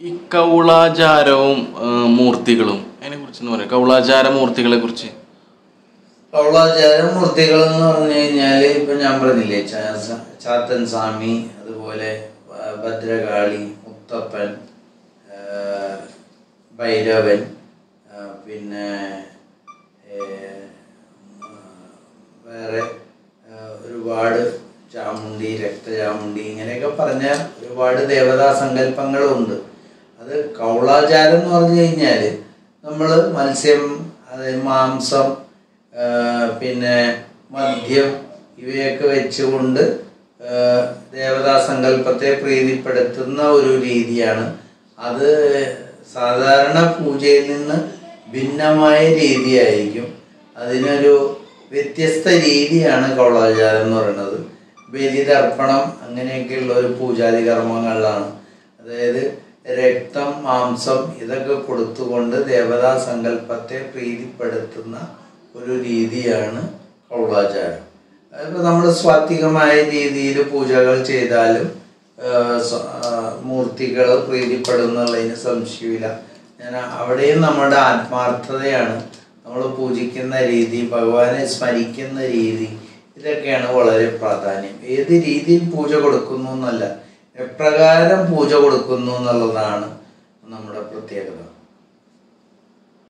ഈ കൗളാചാരവും ആ, മൂർത്തികളും അതിനെ കുറിച്ച് പറയാം കൗളാചാര മൂർത്തികളെ കുറിച്ച് കൗളാചാര മൂർത്തികൾ എന്ന് പറഞ്ഞു കഴിഞ്ഞാല് ഇപ്പൊ ഞാൻ പറഞ്ഞില്ലേ ചാ- സ- ചാത്തൻ സ്വാമി അതുപോലെ ഭ- ഭദ്രകാളി മുത്തപ്പൻ ആ, ഭൈരവൻ ആ, പിന്നെ ഏ, ആ, വേറെ ആ, ഒരുപാട് ചാമുണ്ടി രക്തചാമുണ്ടി ഇങ്ങനെയൊക്കെ പറഞ്ഞ ഒരുപാട് ദേവതാ സങ്കല്പങ്ങളുണ്ട് അത് കൗളാചാരം എന്ന് പറഞ്ഞു കഴിഞ്ഞാൽ നമ്മൾ മത്സ്യം അതായത് മാംസം ആ, പിന്നെ മദ്യം ഇവയൊക്കെ വെച്ചുകൊണ്ട് ആ, ദേവതാ സങ്കല്പത്തെ പ്രീതിപ്പെടുത്തുന്ന ഒരു രീതിയാണ് അത് സാധാരണ പൂജയിൽ നിന്ന് ഭിന്നമായ രീതിയായിരിക്കും അതിനൊരു വ്യത്യസ്ത രീതിയാണ് കൗളാചാരം എന്ന് പറയുന്നത് ബലിതർപ്പണം അങ്ങനെയൊക്കെയുള്ള ഒരു പൂജാതി കർമ്മങ്ങളിലാണ് അതായത് രക്തം മാംസം ഇതൊക്കെ കൊടുത്തുകൊണ്ട് ദേവതാ സങ്കല്പത്തെ പ്രീതിപ്പെടുത്തുന്ന ഒരു രീതിയാണ് കൗളാചാരം അതിപ്പോൾ നമ്മൾ സ്വാത്വികമായ രീതിയിൽ പൂജകൾ ചെയ്താലും മൂർത്തികൾ പ്രീതിപ്പെടുന്നുള്ളതിന് സംശയമില്ല ഞാൻ അവിടെയും നമ്മുടെ ആത്മാർത്ഥതയാണ് നമ്മൾ പൂജിക്കുന്ന രീതി ഭഗവാനെ സ്മരിക്കുന്ന രീതി ഇതൊക്കെയാണ് വളരെ പ്രാധാന്യം ഏത് രീതിയിൽ പൂജ കൊടുക്കുന്നു എന്നല്ല എപ്രകാരം പൂജ കൊടുക്കുന്നു എന്നുള്ളതാണ് നമ്മുടെ പ്രത്യേകത